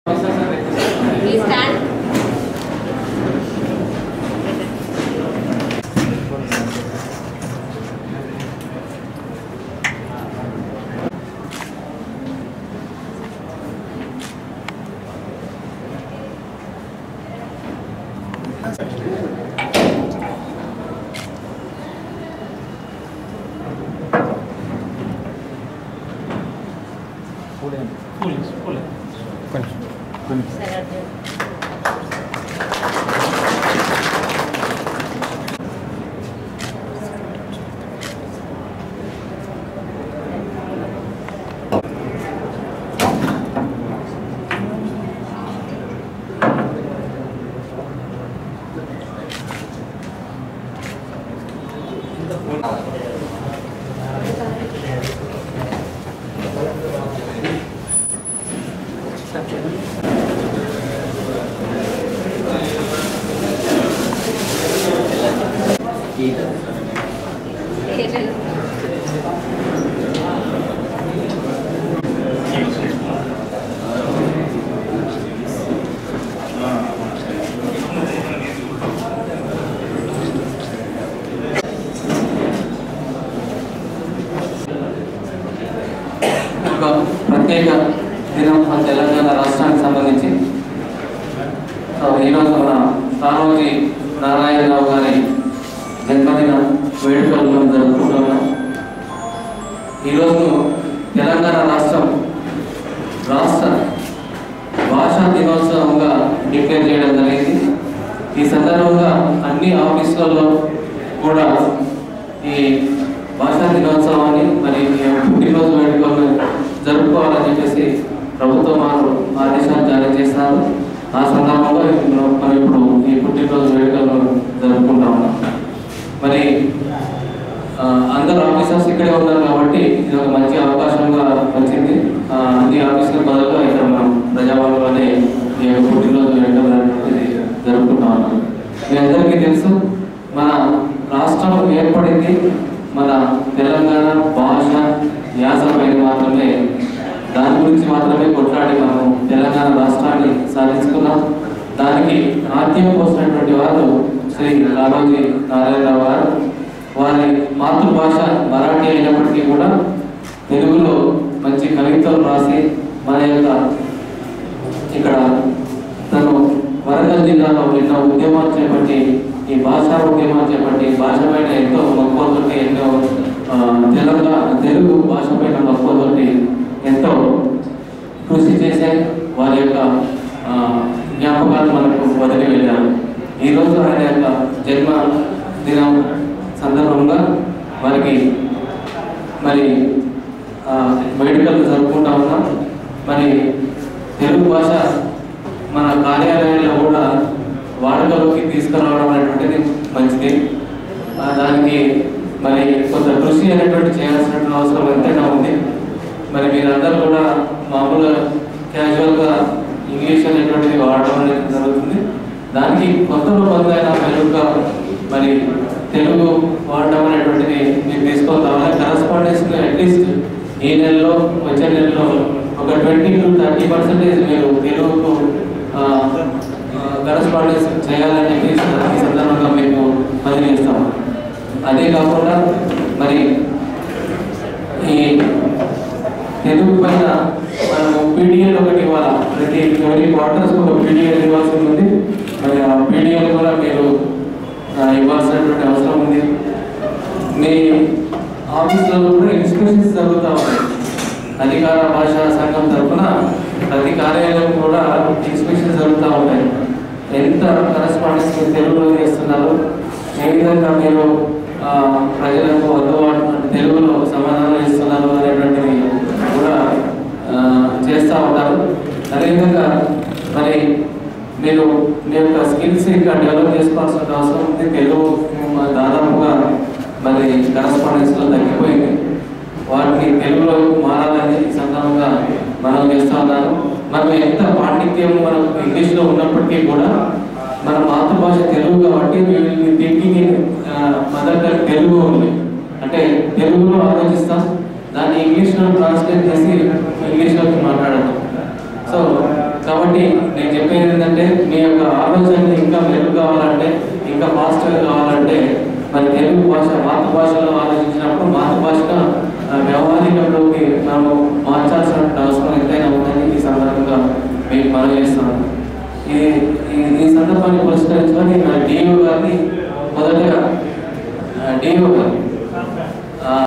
Please stand. ఒక ప్రత్యేక దినం మన తెలంగాణ రాష్ట్రానికి సంబంధించి సో ఈరోజు మన సారోజీ నారాయణరావు గారి జన్మదిన వేడుకలు మనం జరుపుకుంటున్నాం ఈరోజు తెలంగాణ రాష్ట్రం రాష్ట్ర భాషా దినోత్సవంగా డిక్లేర్ చేయడం జరిగింది ఈ సందర్భంగా అన్ని ఆఫీసులలో కూడా ఈ భాషా దినోత్సవాన్ని మరి ఈ పుట్టినరోజు వేడుకలను జరుపుకోవాలని చెప్పేసి ప్రభుత్వం వారు ఆదేశాలు జారీ చేస్తున్నారు ఆ సందర్భంగా ఇప్పుడు మనం ఇప్పుడు ఈ పుట్టినరోజు వేడుకలను జరుపుకుంటా ఉన్నాం మరి ఆ, అందరు ఆఫీసర్స్ ఇక్కడే ఉన్నారు కాబట్టి ఇది ఒక మంచి అవకాశంగా వచ్చింది ఆ, అన్ని ఆఫీసుల బదులుగా ఇక్కడ మనం ప్రజాభవన్లోనే ఈ యొక్క పుట్టినరోజు వేడుకలు అనేటువంటిది జరుపుకుంటా ఉన్నాం మీ అందరికీ తెలుసు మన రాష్ట్రం ఏర్పడింది మన తెలంగాణ భాష యాస పైన మాత్రమే దాని గురించి మాత్రమే కొట్లాడి మనం తెలంగాణ రాష్ట్రాన్ని సాధించుకున్నాం దానికి నాట్యం పోసినటువంటి వారు శ్రీ రామోజీ నారాయణరావు గారు వారి మాతృభాష మరాఠీ అయినప్పటికీ కూడా తెలుగులో మంచి కవితలు రాసి మన యొక్క ఇక్కడ తను వరంగల్ జిల్లాలో ఎన్నో ఉద్యమాలు చేపట్టి ఈ భాషా ఉద్యమాలు చేపట్టి భాష పైన ఎంతో మక్కువతోటి ఎన్నో ఆ, తెలంగాణ తెలుగు భాష పైన మక్కువతోటి ఎంతో కృషి చేసే వారి యొక్క ఆ, జ్ఞాపకాలు మనకు వదిలి వెళ్ళారు ఈరోజు ఆయన యొక్క జన్మ దినం సందర్భంగా వారికి మరి ఆ, వేడుకలు జరుపుకుంటా ఉన్నాం మరి తెలుగు భాష మన కార్యాలయాల్లో కూడా వాడుకలోకి తీసుకురావడం అనేటువంటిది మంచిది ఆ, దానికి మరి కొంత కృషి అనేటువంటి చేయాల్సినటువంటి అవసరం ఎంతైనా ఉంది మరి మీరందరూ కూడా మామూలుగా క్యాజువల్గా ఇంగ్లీష్ అనేటువంటిది వాడడం అనేది జరుగుతుంది దానికి కొంత కొంతైనా మెరుగ్గా మరి తెలుగు వాడడం అనేటువంటిది మీరు తీసుకొద్దామని కరస్పాండెన్స్ అట్లీస్ట్ ఈ నెలలో వచ్చే నెలలో ఒక ట్వంటీ టు థర్టీ పర్సెంటేజ్ మీరు తెలుగుకు కరస్పాండెన్స్ చేయాలని చెప్పి ఈ సందర్భంగా మీకు పని చేస్తాం అదే కాకుండా మరి ఈ తెలుగు పైన మనము పీడిఎల్ ఒకటి ఇవ్వాలి ప్రతి ఎవరి క్వార్టర్స్ ఒక పీడిఎల్ ఇవ్వాల్సి ఉంది మరి ఆ పీడిఎల్ కూడా మీరు ఆ, ఇవ్వాల్సినటువంటి అవసరం ఉంది మీ ఆఫీసులలో కూడా ఇన్స్పెక్షన్స్ జరుగుతూ ఉన్నాయి అధికార భాషా సంఘం తరఫున ప్రతి కార్యాలయం కూడా ఇన్స్పెక్షన్స్ జరుగుతూ ఉంటాయి ఎంత కరస్పాండెన్స్ మీరు తెలుగులో చేస్తున్నారు ఏ విధంగా మీరు ఆ, ప్రజలకు అందుబాటు అంటే తెలుగులో సమాధానం ఇస్తున్నారు అనేటువంటిది కూడా ఆ, చేస్తూ ఉంటారు అదేవిధంగా మరి మీరు మీ యొక్క స్కిల్స్ ఇంకా డెవలప్ చేసుకోవాల్సిన అవసరం ఉంది తెలుగు మ- దాదాపుగా మరి కరస్పాండెన్స్లో తగ్గిపోయింది వాటిని తెలుగులో మారాలని ఈ సందర్భంగా మనం చేస్తూ ఉన్నాను మనం ఎంత పాండిత్యం మనకు ఇంగ్లీష్లో ఉన్నప్పటికీ కూడా మన మాతృభాష తెలుగు కాబట్టి థింకింగ్ మదర్ టంగ్ తెలుగు ఉంది అంటే తెలుగులో ఆలోచిస్తాం దాన్ని ఇంగ్లీష్లో ట్రాన్స్లేట్ చేసి ఇంగ్లీష్లోకి మాట్లాడతాం సో కాబట్టి కాబట్టి నేను చెప్పేది ఏంటంటే మీ యొక్క ఆలోచనలు ఇంకా మెరుగు కావాలంటే ఇంకా ఫాస్ట్గా కావాలంటే మరి తెలుగు భాష మాతృభాషలో ఆలోచించినప్పుడు మాతృభాషగా ఆ, వ్యవహారికంలోకి మనం మార్చాల్సిన అవసరం ఎంతైనా ఉందని ఈ సందర్భంగా మీకు మనం చేస్తున్నాను ఈ ఈ- ఈ సందర్భాన్ని పురస్కరించుకొని నా డిఓ గారిని మొదటగా డిఓ గారు